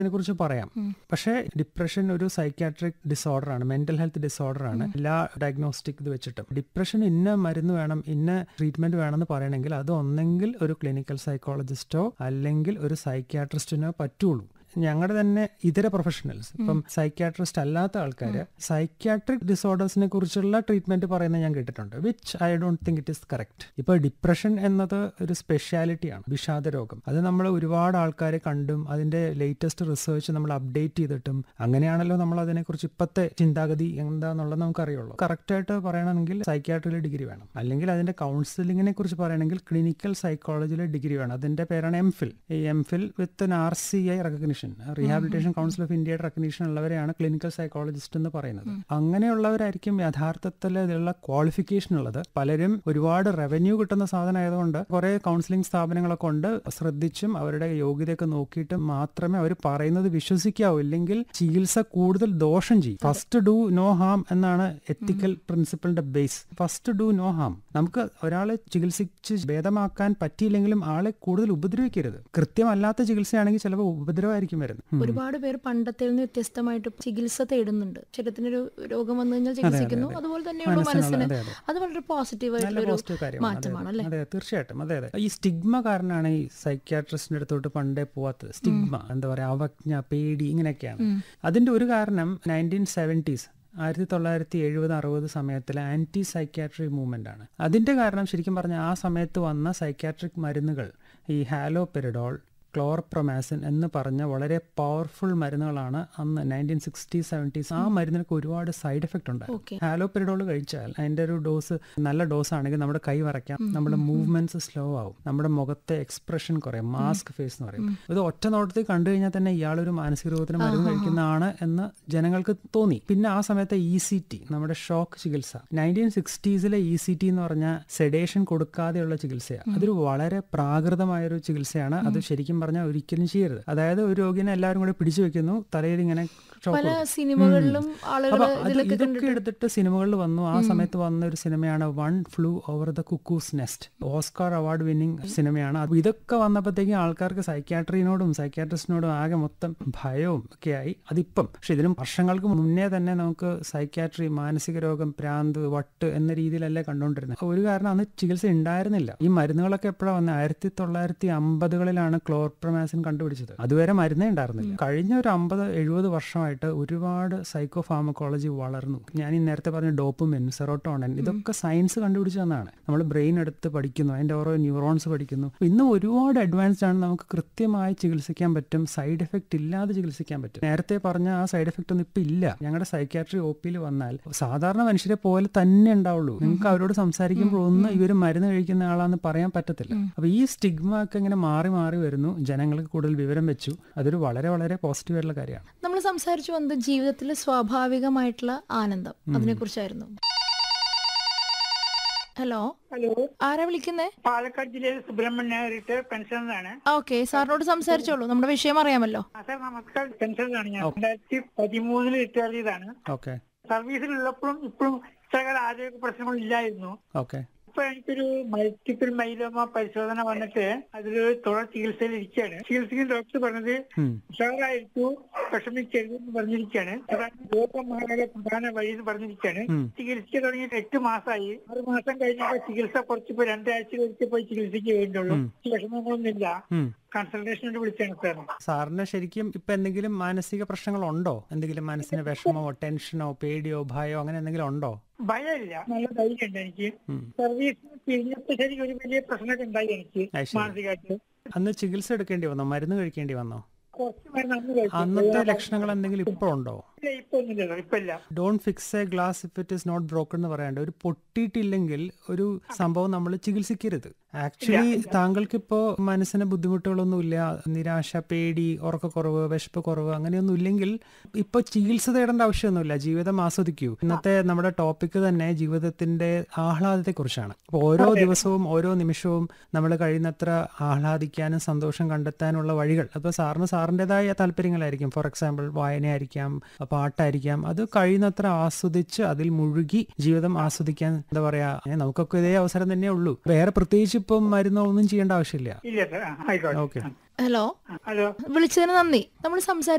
ഇതിനെക്കുറിച്ച് പറയാം പക്ഷേ ഡിപ്രഷൻ ഒരു സൈക്യാട്രിക് ഡിസോർഡർ ആണ് മെന്റൽ ഹെൽത്ത് ഡിസോർഡർ ആണ് എല്ലാ ഡയഗ്നോസ്റ്റിക് ഇത് വെച്ചിട്ടും ഡിപ്രഷൻ ഇന്ന മരുന്ന് വേണം ഇന്ന ട്രീറ്റ്മെന്റ് വേണമെന്ന് പറയണമെങ്കിൽ അത് ഒന്നെങ്കിൽ ഒരു ക്ലിനിക്കൽ സൈക്കോളജിസ്റ്റോ അല്ലെങ്കിൽ ഒരു സൈക്യാട്രിസ്റ്റിനോ പറ്റുള്ളൂ ഞങ്ങളുടെ തന്നെ ഇതര പ്രൊഫഷണൽസ് ഇപ്പം സൈക്യാട്രിസ്റ്റ് അല്ലാത്ത ആൾക്കാർ സൈക്യാട്രിക് ഡിസോർഡേഴ്സിനെ കുറിച്ചുള്ള ട്രീറ്റ്മെന്റ് പറയുന്നത് ഞാൻ കേട്ടിട്ടുണ്ട് which I don't think it is correct ഇപ്പൊ ഡിപ്രഷൻ എന്നത് ഒരു സ്പെഷ്യാലിറ്റിയാണ് വിഷാദ രോഗം അത് നമ്മൾ ഒരുപാട് ആൾക്കാരെ കണ്ടും അതിന്റെ ലേറ്റസ്റ്റ് റിസർച്ച് നമ്മൾ അപ്ഡേറ്റ് ചെയ്തിട്ടും അങ്ങനെയാണല്ലോ നമ്മൾ അതിനെക്കുറിച്ച് ഇപ്പോഴത്തെ ചിന്താഗതി എന്താന്നുള്ളത് നമുക്കറിയുള്ളൂ കറക്റ്റായിട്ട് പറയണമെങ്കിൽ സൈക്യാട്രിയിലെ ഡിഗ്രി വേണം അല്ലെങ്കിൽ അതിന്റെ കൗൺസിലിങ്ങിനെ കുറിച്ച് പറയണമെങ്കിൽ ക്ലിനിക്കൽ സൈക്കോളജിയിലെ ഡിഗ്രി വേണം അതിന്റെ പേരാണ് എം ഫിൽ ഈ M phil with N R C I recognition rehabilitation council of ഇന്ത്യയുടെ റെക്കഗ്നിഷൻ ഉള്ളവരെയാണ് ക്ലിനിക്കൽ സൈക്കോളജിസ്റ്റ് എന്ന് പറയുന്നത് അങ്ങനെയുള്ളവരായിരിക്കും യഥാർത്ഥത്തിൽ ഇതിലുള്ള ക്വാളിഫിക്കേഷൻ ഉള്ളത് പലരും ഒരുപാട് റവന്യൂ കിട്ടുന്ന സാധനം ആയതുകൊണ്ട് കുറെ കൗൺസിലിംഗ് സ്ഥാപനങ്ങളൊക്കെ ഉണ്ട് ശ്രദ്ധിച്ചും അവരുടെ യോഗ്യതയൊക്കെ നോക്കിയിട്ട് മാത്രമേ അവർ പറയുന്നത് വിശ്വസിക്കാവൂ ഇല്ലെങ്കിൽ ചികിത്സ കൂടുതൽ ദോഷം ചെയ്യും ഫസ്റ്റ് ഡു നോ ഹാം എന്നാണ് എത്തിക്കൽ പ്രിൻസിപ്പിളിന്റെ base first do no harm നമുക്ക് ഒരാളെ ചികിത്സിച്ച് ഭേദമാക്കാൻ പറ്റിയില്ലെങ്കിലും ആളെ കൂടുതൽ ഉപദ്രവിക്കരുത് കൃത്യമല്ലാത്ത ചികിത്സയാണെങ്കിൽ ചിലപ്പോൾ ഉപദ്രവമായിരിക്കും വരുന്നത് ഉം. ഒരുപാട് പേർ പണ്ടത്തിൽ നിന്ന് വ്യത്യസ്തമായിട്ട് ചികിത്സ തേടുന്നുണ്ട് ശരീരത്തിനൊരു രോഗം വന്നു കഴിഞ്ഞാൽ ചികിത്സിക്കുന്നു അതെ. അതുപോലെ തന്നെയുള്ള മനസ്സിനുള്ള- മനസ്സിന് അതെ, അതെ. അത് വളരെ പോസിറ്റീവ് നല്ല ആയിട്ടുള്ള പോസിറ്റീവ് കാര്യമാണ് അതെ, മാറ്റമാണ് അതെ. അല്ലേ അതെ തീർച്ചയായിട്ടും അതെ അതെ ഈ സ്റ്റിഗ്മ കാരണമാണ് ഈ സൈക്യാട്രിസ്റ്റിന്റെ അടുത്തോട്ട് പണ്ടേ പോവാത്തത് സ്റ്റിഗ്മ എന്താ പറയാ അവജ്ഞ പേടി ഇങ്ങനെയൊക്കെയാണ് അതിന്റെ ഒരു കാരണം നയൻറ്റീൻ സെവൻറ്റീസ് ആയിരത്തി തൊള്ളായിരത്തി എഴുപത് അറുപത് സമയത്തിലെ ആന്റി സൈക്യാട്രി മൂവ്മെന്റ് ആണ് അതിന്റെ കാരണം ശരിക്കും പറഞ്ഞാൽ ആ സമയത്ത് വന്ന സൈക്യാട്രിക് മരുന്നുകൾ ഈ ഹാലോപെരിഡോൾ ക്ലോർപ്രൊമാസിൻ എന്ന് പറഞ്ഞ വളരെ പവർഫുൾ മരുന്നുകളാണ് അന്ന് നയൻറ്റീൻ സിക്സ്റ്റി സെവൻറ്റീസ് ആ മരുന്നിനൊക്കെ ഒരുപാട് സൈഡ് എഫക്റ്റ് ഉണ്ടായിരുന്നു ഓക്കെ ഹാലോപെരിഡോൾ കഴിച്ചാൽ അതിന്റെ ഒരു ഡോസ് നല്ല ഡോസ് ആണെങ്കിൽ നമ്മുടെ കൈ വരയ്ക്കാം നമ്മുടെ മൂവ്മെന്റ്സ് സ്ലോ ആവും നമ്മുടെ മുഖത്തെ എക്സ്പ്രഷൻ കുറയും മാസ്ക് ഫേസ് എന്ന് പറയും ഇത് ഒറ്റ നോട്ടത്തിൽ കണ്ടു കഴിഞ്ഞാൽ തന്നെ ഇയാൾ ഒരു മാനസിക രോഗത്തിന് മരുന്ന് കഴിക്കുന്നതാണ് എന്ന് ജനങ്ങൾക്ക് തോന്നി പിന്നെ ആ സമയത്തെ ഇ സി ടി നമ്മുടെ ഷോക്ക് ചികിത്സ നയൻറ്റീൻ സിക്സ്റ്റീസിലെ ഇ സി ടി എന്ന് പറഞ്ഞ സെഡേഷൻ കൊടുക്കാതെയുള്ള ചികിത്സയാണ് അതൊരു വളരെ പ്രാകൃതമായ ഒരു ചികിത്സയാണ് അത് ശരിക്കും പറഞ്ഞാൽ ഒരിക്കലും ചെയ്യരുത് അതായത് ഒരു രോഗിനെ എല്ലാവരും കൂടെ പിടിച്ചു വെക്കുന്നു തലയിൽ ഇങ്ങനെ ഷോക്ക് പല കൊടുക്കും. സിനിമകളിലും ആളുകൾ അപ്പൊ അത് ഇതിലൊക്കെ ഇതൊക്കെ എടുത്തിട്ട് സിനിമകളിൽ വന്നു ആ സമയത്ത് വന്ന ഒരു സിനിമയാണ് one flew over the cuckoo's nest Oscar award winning സിനിമയാണ് അപ്പൊ ഇതൊക്കെ വന്നപ്പോഴത്തേക്കും ആൾക്കാർക്ക് സൈക്യാട്രിനോടും സൈക്യാട്രിസ്റ്റിനോടും ആകെ മൊത്തം ഭയവും ഒക്കെ ആയി അതിപ്പം പക്ഷെ ഇതിനും വർഷങ്ങൾക്ക് മുന്നേ തന്നെ നമുക്ക് സൈക്യാട്രി മാനസിക രോഗം ഭ്രാന്ത് വട്ട് എന്ന രീതിയിലല്ലേ കണ്ടുകൊണ്ടിരുന്നത് ഒരു കാരണം അന്ന് ചികിത്സ ഉണ്ടായിരുന്നില്ല ഈ മരുന്നുകളൊക്കെ എപ്പോഴാണ് വന്നത് ആയിരത്തി തൊള്ളായിരത്തി അമ്പതുകളിലാണ് ക്ലോർപ്രമാസിൻ കണ്ടുപിടിച്ചത് അതുവരെ മരുന്നേ ഉണ്ടായിരുന്നില്ല കഴിഞ്ഞ ഒരു അമ്പത് എഴുപത് വർഷമായിട്ട് ഒരുപാട് സൈക്കോ ഫാർമക്കോളജി വളർന്നു ഞാൻ ഈ നേരത്തെ പറഞ്ഞ ഡോപ്പുമിൻ സെറോട്ടോണൻ ഇതൊക്കെ സയൻസ് കണ്ടുപിടിച്ചു തന്നതാണ് നമ്മൾ ബ്രെയിൻ എടുത്ത് പഠിക്കുന്നു അതിന്റെ ഓരോ ന്യൂറോൺസ് പഠിക്കുന്നു ഇന്ന് ഒരുപാട് അഡ്വാൻസ്ഡ് ആണ് നമുക്ക് കൃത്യമായി ചികിത്സിക്കാൻ പറ്റും സൈഡ് എഫക്റ്റ് ഇല്ലാതെ ചികിത്സിക്കാൻ പറ്റും നേരത്തെ പറഞ്ഞ ആ സൈഡ് എഫക്റ്റ് ഒന്നും ഇപ്പൊ ഇല്ല ഞങ്ങളുടെ സൈക്യാട്രി ഒ പിയിൽ വന്നാൽ സാധാരണ മനുഷ്യരെ പോലെ തന്നെ ഉണ്ടാവുള്ളൂ നിങ്ങൾക്ക് അവരോട് സംസാരിക്കുമ്പോൾ ഒന്നും ഇവർ മരുന്ന് കഴിക്കുന്ന ആളാന്ന് പറയാൻ പറ്റത്തില്ല അപ്പൊ ഈ സ്റ്റിഗ്മ ഒക്കെ ഇങ്ങനെ മാറി മാറി വരുന്നു ജനങ്ങൾക്ക് കൂടുതൽ വിവരം വെച്ചു അതൊരു വളരെ വളരെ പോസിറ്റീവ് ആയിട്ടുള്ള കാര്യമാണ് നമ്മൾ സംസാരിച്ചു വന്നത് ജീവിതത്തിൽ സ്വാഭാവികമായിട്ടുള്ള ആനന്ദം അതിനെ കുറിച്ചായിരുന്നു ഹലോ ഹലോ ആരാ വിളിക്കുന്നേ പാലക്കാട് ജില്ലയിൽ സുബ്രഹ്മണ്യ റിട്ടയർ പെൻഷനറാണ് ഓക്കെ സാറിനോട് സംസാരിച്ചോളൂ നമ്മുടെ വിഷയം അറിയാമല്ലോ ആ സാർ നമസ്കാരം പെൻഷനറാണ് ഞാൻ രണ്ടായിരത്തി പതിമൂന്നിൽ റിട്ടയർ ചെയ്താണ് ഓക്കെ സർവീസിലുള്ളപ്പോഴും ഇപ്പോഴും ഇത്രകാല ആരോഗ്യ പ്രശ്നങ്ങൾ ഇല്ലായിരുന്നു ഓക്കെ ഇപ്പൊ എനിക്കൊരു മൾട്ടിപ്പിൾ മൈലോമ പരിശോധന വന്നിട്ട് അതിലൊരു തുടർ ചികിത്സയിൽ ഇരിക്കുകയാണ് ചികിത്സിക്കുന്ന ഡോക്ടർ പറഞ്ഞത് ഉം. ഉഷാറായിരിക്കൂ വിഷമിക്കരുത് എന്ന് പറഞ്ഞിരിക്കുകയാണ് അതാണ് രോഗമാരുടെ പ്രധാന വഴി എന്ന് പറഞ്ഞിരിക്കുകയാണ് ഉം. ചികിത്സിച്ച് തുടങ്ങിയിട്ട് എട്ട് മാസമായി ആറ് മാസം കഴിഞ്ഞപ്പോൾ ചികിത്സ കുറച്ചിപ്പോ രണ്ടാഴ്ച ഒരിക്കൽ പോയി ചികിത്സിക്ക് വേണ്ടുള്ളൂ വിഷമങ്ങളൊന്നുമില്ല ഉം. കൺസൾട്ടേഷനോട് വിളിച്ചാണ് സാർ സാറിന് ശരിക്കും ഇപ്പൊ എന്തെങ്കിലും മാനസിക പ്രശ്നങ്ങളുണ്ടോ എന്തെങ്കിലും മനസ്സിന് വിഷമമോ ടെൻഷനോ പേടിയോ ഭയോ അങ്ങനെ എന്തെങ്കിലും ഉണ്ടോ ഭയമില്ല നല്ല ധൈര്യമുണ്ട് എനിക്ക് ഉം. സർവീസിന് പിരിഞ്ഞപ്പോ ശരിക്കും ഒരു വലിയ പ്രശ്നമൊക്കെ ഉണ്ടായി എനിക്ക് അത് ശരി. മാനസികമായിട്ട് അന്ന് ചികിത്സ എടുക്കേണ്ടി വന്നോ മരുന്ന് കഴിക്കേണ്ടി വന്നോ കുറച്ച് മരുന്ന് അന്ന് കഴിച്ചു. അന്നത്തെ ലക്ഷണങ്ങൾ എന്തെങ്കിലും ഇപ്പോഴുണ്ടോ ഇല്ല, ഇപ്പൊ ഒന്നുമില്ല ഇപ്പൊ ഇല്ല don't fix a glass if it is not broken എന്ന് പറയാണ്ട് ഒരു പൊട്ടിയിട്ടില്ലെങ്കിൽ ഒരു സംഭവം നമ്മൾ ചികിത്സിക്കരുത് ആക്ച്വലി താങ്കൾക്ക് ഇപ്പോ മനസ്സിന് ബുദ്ധിമുട്ടുകളൊന്നുമില്ല നിരാശ പേടി ഉറക്കക്കുറവ് വിശപ്പ് കുറവ് അങ്ങനെയൊന്നും ഇല്ലെങ്കിൽ ഇപ്പൊ ചികിത്സ തേടേണ്ട ആവശ്യമൊന്നുമില്ല ജീവിതം ആസ്വദിക്കൂ ഇന്നത്തെ നമ്മുടെ ടോപ്പിക് തന്നെ ജീവിതത്തിന്റെ ആഹ്ലാദത്തെ കുറിച്ചാണ് അപ്പൊ ഓരോ ദിവസവും ഓരോ നിമിഷവും നമ്മൾ കഴിയുന്നത്ര ആഹ്ലാദിക്കാനും സന്തോഷം കണ്ടെത്താനുള്ള വഴികൾ അപ്പൊ സാറിന് സാറിൻ്റെതായ താല്പര്യങ്ങളായിരിക്കും ഫോർ എക്സാമ്പിൾ വായനയായിരിക്കാം പാട്ടായിരിക്കാം അത് കഴിയുന്നത്ര ആസ്വദിച്ച് അതിൽ മുഴുകി ജീവിതം ആസ്വദിക്കാൻ എന്താ പറയാ ഏ, നമുക്കൊക്കെ ഇതേ അവസരം തന്നെ ഉള്ളൂ വേറെ പ്രത്യേകിച്ച് ഇപ്പം മരുന്നോ ഒന്നും ചെയ്യേണ്ട ആവശ്യമില്ല ഇല്ല സാർ ആ, ആയിക്കോട്ടെ ഓക്കെ ഹലോ ഹലോ വിളിച്ചതിന് നന്ദി നമ്മൾ സംസാരിച്ച